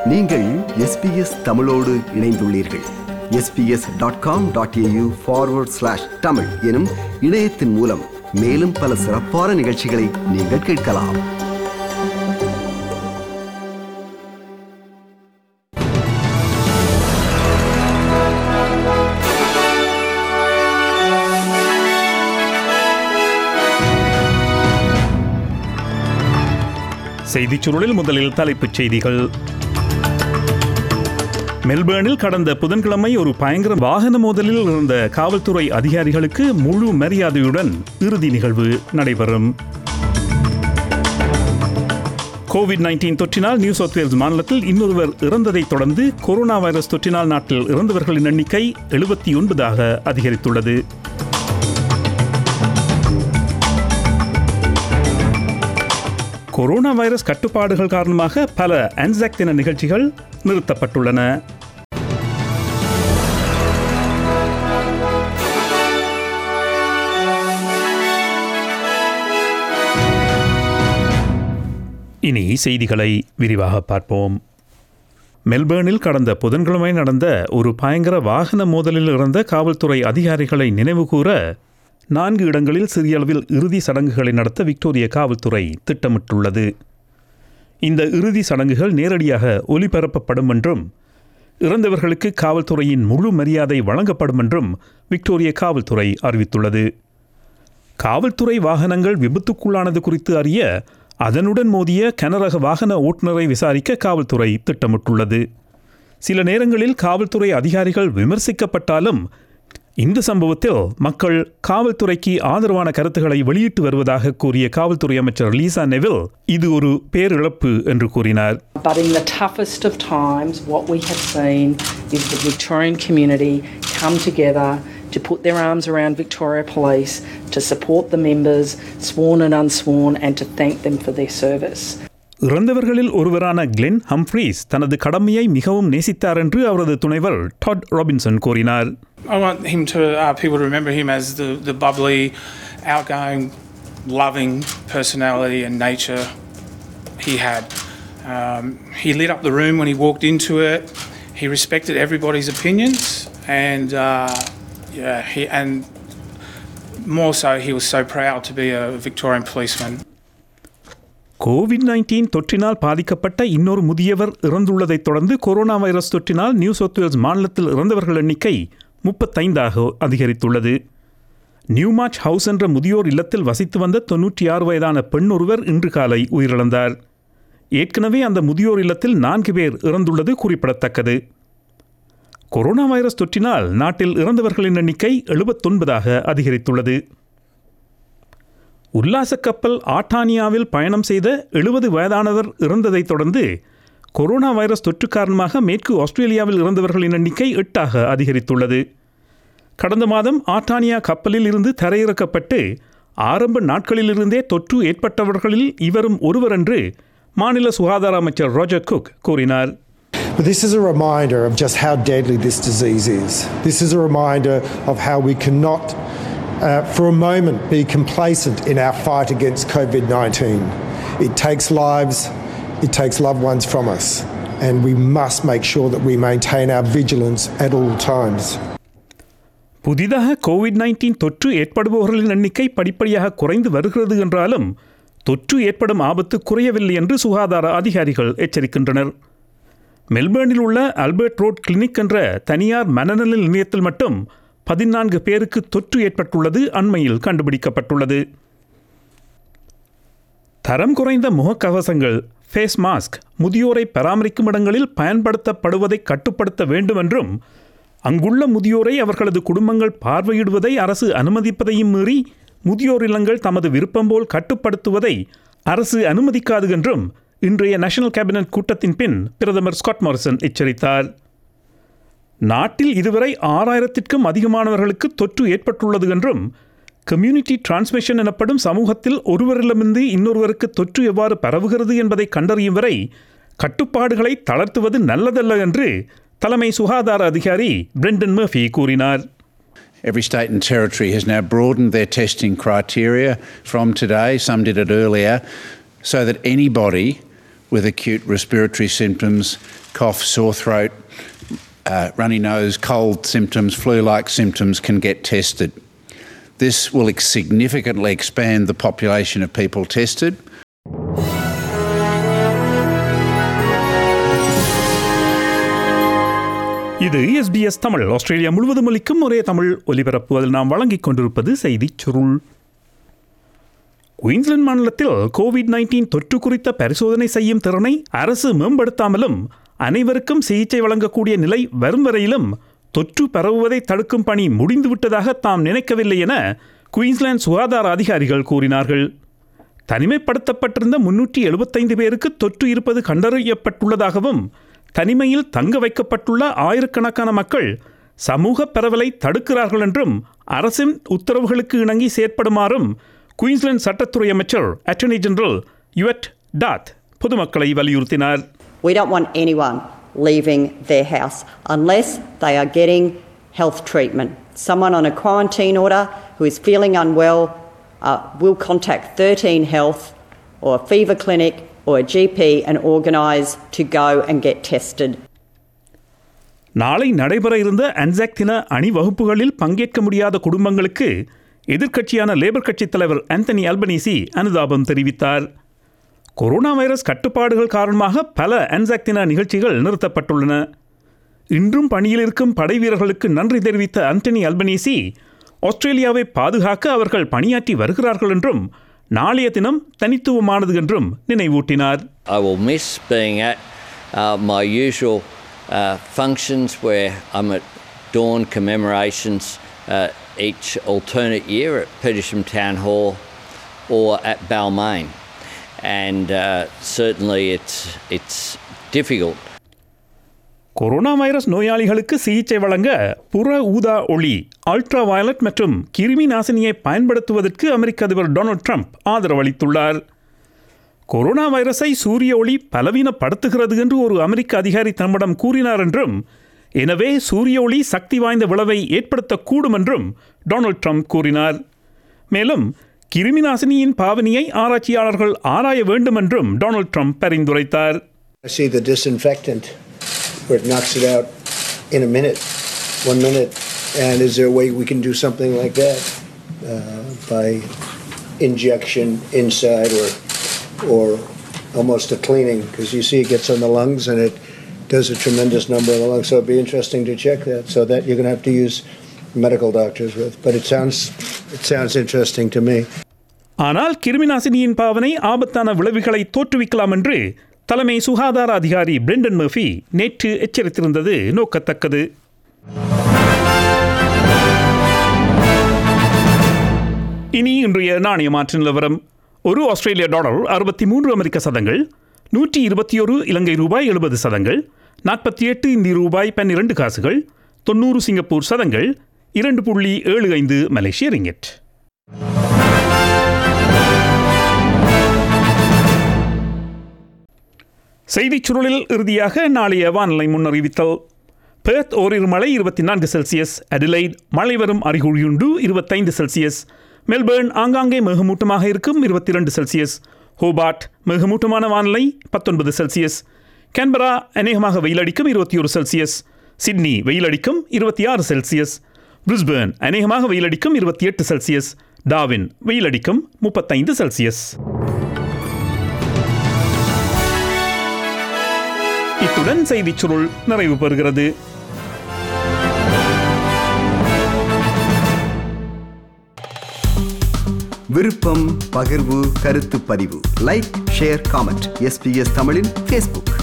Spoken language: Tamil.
நீங்கள் எஸ்பிஎஸ் தமிழோடு இணைந்துள்ளீர்கள் SBS dot com dot AU forward slash Tamil எனும் இணையத்தின் மூலம் மேலும் பல சிறப்பான நிகழ்ச்சிகளை நீங்கள் கேட்கலாம் செய்திச் சுருளில் முதலில் தலைப்புச் செய்திகள் மெல்பேர்னில் கடந்த புதன்கிழமை ஒரு பயங்கர வாகன மோதலில் இருந்த காவல்துறை அதிகாரிகளுக்கு முழு மரியாதையுடன் இறுதி நிகழ்வு நடைபெறும் கோவிட் நைன்டீன் தொற்றினால் நியூ சவுத் வேல்ஸ் மாநிலத்தில் இன்னொருவர் இறந்ததைத் தொடர்ந்து கொரோனா வைரஸ் தொற்றினால் நாட்டில் இறந்தவர்களின் எண்ணிக்கை எழுபத்தி ஒன்பதாக அதிகரித்துள்ளது கொரோனா வைரஸ் கட்டுப்பாடுகள் காரணமாக பல ஆன்சாக் தின நிகழ்ச்சிகள் நிறுத்தப்பட்டுள்ளன இனி செய்திகளை விரிவாக பார்ப்போம் மெல்பேர்னில் கடந்த புதன்கிழமை நடந்த ஒரு பயங்கர வாகன மோதலில் இறந்த காவல்துறை அதிகாரிகளை நினைவுகூர நான்கு இடங்களில் சிறிய அளவில் இறுதி சடங்குகளை நடத்த விக்டோரிய காவல்துறை திட்டமிட்டுள்ளது இந்த இறுதி சடங்குகள் நேரடியாக ஒலிபரப்பப்படும் என்றும் இறந்தவர்களுக்கு காவல்துறையின் முழு மரியாதை வழங்கப்படும் என்றும் விக்டோரிய காவல்துறை அறிவித்துள்ளது காவல்துறை வாகனங்கள் விபத்துக்குள்ளானது குறித்து அறிய அதனுடன் மோதிய கனரக வாகன ஓட்டுநரை விசாரிக்க காவல்துறை திட்டமிட்டுள்ளது சில நேரங்களில் காவல்துறை அதிகாரிகள் விமர்சிக்கப்பட்டாலும் இந்த சம்பவத்தில் மக்கள் காவல்துறைக்கு ஆதரவான கருத்துக்களை வெளியிட்டு வருவதாக கூறிய காவல்துறை அமைச்சர் லீசா நெவில் இது ஒரு பேரிழப்பு என்று கூறினார் But in the toughest of times, what we have seen is the Victorian community come together to put their arms around Victoria Police, to support the members, sworn and unsworn, and to thank them for their service. இறந்தவர்களில் ஒருவரான கிளென் ஹம்ஃப்ரீஸ் தனது கடமையை மிகவும் நேசித்தார் என்று அவரது துணைவர் டாட் ராபின்சன் கூறினார் I want him to uh, people to remember him as the, the bubbly, outgoing, loving personality and nature he had. Um, he lit up the room when he walked into it. He respected everybody's opinions, and uh, yeah, he and more so, he was so proud to be a Victorian policeman. COVID nineteen தொற்றினால் பாதிக்கப்பட்ட இன்னொரு முதியவர் இறந்துள்ளதைத் தொடர்ந்து கொரோனா வைரஸ் தொற்றினால் நியூ சவுத் வேல்ஸ் மாநிலத்தில் இறந்தவர்கள் எண்ணிக்கை முப்பத்தைந்தாக அதிகரித்துள்ளது நியூமார்ச் ஹவுஸ் என்ற முதியோர் இல்லத்தில் வசித்து வந்த தொன்னூற்றி ஆறு வயதான பெண் ஒருவர் இன்று காலை உயிரிழந்தார் ஏற்கனவே அந்த முதியோர் இல்லத்தில் நான்கு பேர் இறந்துள்ளது குறிப்பிடத்தக்கது கொரோனா வைரஸ் தொற்றினால் நாட்டில் இறந்தவர்களின் எண்ணிக்கை எழுபத்தொன்பதாக அதிகரித்துள்ளது உல்லாச கப்பல் ஆட்டானியாவில் பயணம் செய்த எழுபது வயதானவர் இறந்ததைத் தொடர்ந்து கொரோனா வைரஸ் தொற்று காரணமாக மேற்கு ஆஸ்திரேலியாவில் இறந்தவர்களின் எண்ணிக்கை எட்டாக அதிகரித்துள்ளது கடந்த மாதம் ஆட்டானியா கப்பலில் இருந்து தரையிறக்கப்பட்டு ஆரம்ப நாட்களிலிருந்தே தொற்று ஏற்பட்டவர்களில் இவரும் ஒருவர் என்று மாநில சுகாதார அமைச்சர் ரோஜர் குக் கூறினார் But this is a reminder of just how deadly this disease is. This is a reminder of how we cannot, uh, for a moment, be complacent in our fight against COVID 19. It takes lives, it takes loved ones from us, and we must make sure that we maintain our vigilance at all times. புதிதாக கோவிட் நைன்டீன் தொற்று ஏற்படுபவர்களின் எண்ணிக்கை படிப்படியாக குறைந்து வருகிறது என்றாலும் தொற்று ஏற்படும் ஆபத்து குறையவில்லை என்று சுகாதார அதிகாரிகள் எச்சரிக்கின்றனர் மெல்பேர்னில் உள்ள ஆல்பர்ட் ரோட் கிளினிக் என்ற தனியார் மனநல நிலையத்தில் மட்டும் பதினான்கு பேருக்கு தொற்று ஏற்பட்டுள்ளது அண்மையில் கண்டுபிடிக்கப்பட்டுள்ளது தரம் குறைந்த முகக்கவசங்கள் ஃபேஸ் மாஸ்க் முதியோரை பராமரிக்கும் இடங்களில் பயன்படுத்தப்படுவதை கட்டுப்படுத்த வேண்டும் என்றும் அங்குள்ள முதியோரை அவர்களது குடும்பங்கள் பார்வையிடுவதை அரசு அனுமதிப்பதையும் மீறி முதியோர் இல்லங்கள் தமது விருப்பம் போல் கட்டுப்படுத்துவதை அரசு அனுமதிக்காது என்றும் இன்றைய நேஷனல் கேபினட் கூட்டத்தின் பின் பிரதமர் ஸ்காட் மாரிசன் எச்சரித்தார் நாட்டில் இதுவரை ஆறாயிரத்திற்கும் அதிகமானவர்களுக்கு தொற்று ஏற்பட்டுள்ளது என்றும் கம்யூனிட்டி டிரான்ஸ்மிஷன் எனப்படும் சமூகத்தில் ஒருவரிடமிருந்து இன்னொருவருக்கு தொற்று எவ்வாறு பரவுகிறது என்பதை கண்டறியும் வரை கட்டுப்பாடுகளை தளர்த்துவது நல்லதல்ல என்று தலைமை சுகாதார அதிகாரி பிரெண்டன் மர்ஃபி கூறினார் Every state and territory has now broadened their testing criteria from today, some did it earlier, so that anybody with acute respiratory symptoms, cough, sore throat, uh, runny nose, cold symptoms, flu like symptoms can get tested. This will ex- significantly expand the population of people tested. இது எஸ்பிஎஸ் தமிழ் ஆஸ்திரேலியா முழுவதும் ஒலிக்கும் ஒரே தமிழ் ஒலிபரப்பு அதில் நாம் வழங்கிக் கொண்டிருப்பது செய்திச் சுருள் குயின்ஸ்லாந்து மாநிலத்தில் கோவிட் நைன்டீன் தொற்று குறித்த பரிசோதனை செய்யும் திறனை அரசு மேம்படுத்தாமலும் அனைவருக்கும் சிகிச்சை வழங்கக்கூடிய நிலை வரும் வரையிலும் தொற்று பரவுவதை தடுக்கும் பணி முடிந்துவிட்டதாக தாம் நினைக்கவில்லை என குயின்ஸ்லாந்து சுகாதார அதிகாரிகள் கூறினார்கள் தனிமைப்படுத்தப்பட்டிருந்த முன்னூற்றி எழுபத்தைந்து பேருக்கு தொற்று இருப்பது கண்டறியப்பட்டுள்ளதாகவும் தனிமையில் தங்க வைக்கப்பட்டுள்ள ஆயிரக்கணக்கான மக்கள் சமூக பரவலை தடுக்கிறார்கள் என்றும் அரசின் உத்தரவுகளுக்கு இணங்கி செயற்படுமாறும் குயின்ஸ்லாந்து சட்டத்துறை அமைச்சர் அட்டர்னி ஜெனரல் யுவட் டாத் பொதுமக்களை வலியுறுத்தினார் We don't want anyone leaving their house unless they are getting health treatment. Someone on a quarantine order who is feeling unwell uh, will contact 13 Health or a fever clinic or a GP and organise to go and get tested. நாளை நடைபெற இருந்த அன்சாக் தின அணிவகுப்புகளில் பங்கேற்க முடியாத குடும்பங்களுக்கு எதிர்க்கட்சியான லேபர் கட்சித் தலைவர் ஆந்தனி அல்பனீசி அனுதாபம் தெரிவித்தார் கொரோனா வைரஸ் கட்டுப்பாடுகள் காரணமாக பல அன்சாக் தின நிகழ்ச்சிகள் நிறுத்தப்பட்டுள்ளன இன்றும் பணியில் இருக்கும் படை வீரர்களுக்கு நன்றி தெரிவித்த ஆண்டனி அல்பனீசி ஆஸ்திரேலியாவை பாதுகாக்க அவர்கள் பணியாற்றி வருகிறார்கள் என்றும் நாளைய தினம் தனித்துவமானது என்றும் நினைவூட்டினார் I will miss being at uh, my usual uh, functions where I'm at dawn commemorations uh, each alternate year at Petersham Town Hall or at Balmain. And uh, certainly it's, it's difficult corona virus நோயாளிகளுக்கு சிகிச்சை வழங்க புற ஊதா ஒளி அல்ட்ரா வயலட் மற்றும் கிருமி நாசினியை பயன்படுத்துவதற்கு அமெரிக்க அதிபர் டொனால்ட் ட்ரம்ப் ஆதரவு அளித்துள்ளார் கொரோனா வைரஸை சூரிய ஒளி பலவீனப்படுத்துகிறது என்று ஒரு அமெரிக்க அதிகாரி தம்மிடம் கூறினார் என்றும் எனவே சூரிய ஒளி சக்தி வாய்ந்த விளைவை ஏற்படுத்தக்கூடும் என்றும் டொனால்ட் ட்ரம்ப் கூறினார் மேலும் கிருமி நாசினியின் பாவனையை ஆராய்ச்சியாளர்கள் ஆராய வேண்டும் என்றும் டொனால்ட் ட்ரம்ப் பரிந்துரைத்தார் I see the disinfectant where it knocks it out in a minute, one minute. And is there a way we can do something like that uh, by injection inside or or almost a cleaning? Because you see, it gets on the lungs and it does a tremendous number of the lungs. So it'd be interesting to check that. So that you're going to have to use medical doctors with. But it sounds it sounds interesting to me. ஆனால் கிருமிநாசினியின் பாவனை ஆபத்தான விளைவுகளை தோற்றுவிக்கலாம் என்று தலைமை சுகாதார அதிகாரி பிரெண்டன் மர்ஃபி நேற்று எச்சரித்திருந்தது நோக்கத்தக்கது இனி இன்றைய நாணய மாற்று நிலவரம் ஒரு ஆஸ்திரேலிய டாலர் அறுபத்தி மூன்று அமெரிக்க சதங்கள் நூற்றி இருபத்தி ஒரு இலங்கை ரூபாய் எழுபது சதங்கள் நாற்பத்தி எட்டு இந்திய ரூபாய் பன்னிரண்டு காசுகள் தொண்ணூறு சிங்கப்பூர் சதங்கள் இரண்டு புள்ளி ஏழு ஐந்து மலேசிய ரிங்கெட் செய்திச் சுருளில் இறுதியாக நாளைய வானிலை முன்னறிவித்தல் பெர்த் ஓரிரு மழை இருபத்தி நான்கு செல்சியஸ் அடிலைட் மழை வரும் அறிகுறியுண்டு இருபத்தைந்து செல்சியஸ் மெல்பேர்ன் ஆங்காங்கே மேகமூட்டமாக இருக்கும் இருபத்தி இரண்டு செல்சியஸ் ஹோபார்ட் மேகமூட்டமான வானிலை பத்தொன்பது செல்சியஸ் கேன்பரா அநேகமாக வெயிலடிக்கும் இருபத்தி ஒரு செல்சியஸ் சிட்னி வெயிலடிக்கும் இருபத்தி ஆறு செல்சியஸ் பிரிஸ்பேர்ன் அநேகமாக வெயிலடிக்கும் இருபத்தி எட்டு செல்சியஸ் டாவின் வெயிலடிக்கும் முப்பத்தைந்து செல்சியஸ் இத்துடன் செய்திச் சுருள் நிறைவு பெறுகிறது விருப்பம் பகிர்வு கருத்து பதிவு லைக் ஷேர் காமெண்ட் எஸ்பிஎஸ் தமிழின் ஃபேஸ்புக்